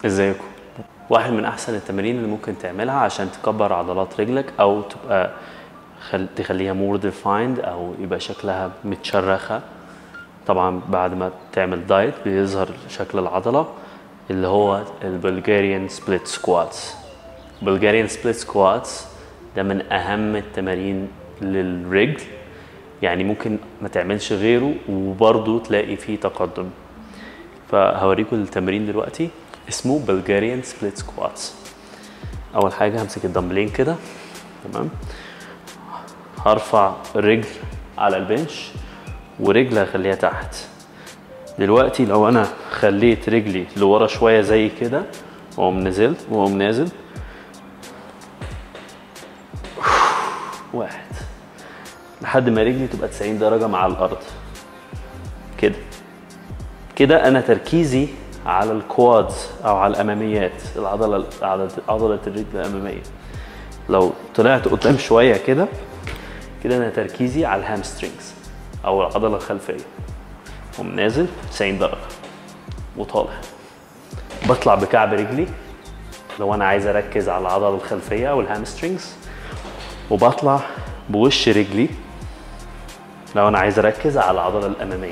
ازيكم واحد من احسن التمارين اللي ممكن تعملها عشان تكبر عضلات رجلك او تبقى خل... تخليها مور ديفايند او يبقى شكلها متشرخه طبعا بعد ما تعمل دايت بيظهر شكل العضله اللي هو البلغاريان سبليت سكواتس بلغاريان سبليت سكواتس ده من اهم التمارين للرجل يعني ممكن ما تعملش غيره وبرضه تلاقي فيه تقدم فهوريكم التمرين دلوقتي اسمه بلغاريان سبليت سكواتس اول حاجه همسك الدمبلين كده تمام هرفع رجل على البنش ورجل هخليها تحت دلوقتي لو انا خليت رجلي لورا شويه زي كده واقوم نزلت واقوم نازل واحد لحد ما رجلي تبقى 90 درجه مع الارض كده كده انا تركيزي على الكوادز او على الاماميات العضله عضله عضله الرجل الاماميه لو طلعت قدام شويه كده كده انا تركيزي على الهامسترينجز او العضله الخلفيه قوم نازل 90 درجه وطالع بطلع بكعب رجلي لو انا عايز اركز على العضله الخلفيه او الهامسترينجز وبطلع بوش رجلي لو انا عايز اركز على العضله الاماميه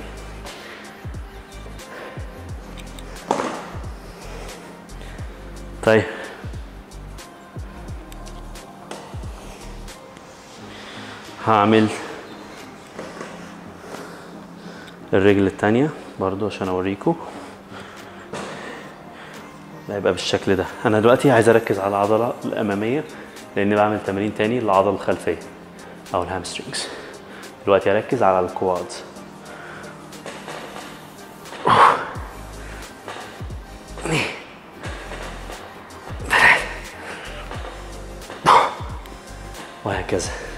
طيب هعمل الرجل التانية برضو عشان اوريكم هيبقى بالشكل ده انا دلوقتي عايز اركز على العضلة الامامية لاني بعمل تمرين تاني للعضلة الخلفية او الهامسترينجز دلوقتي اركز على الكوادز وهكذا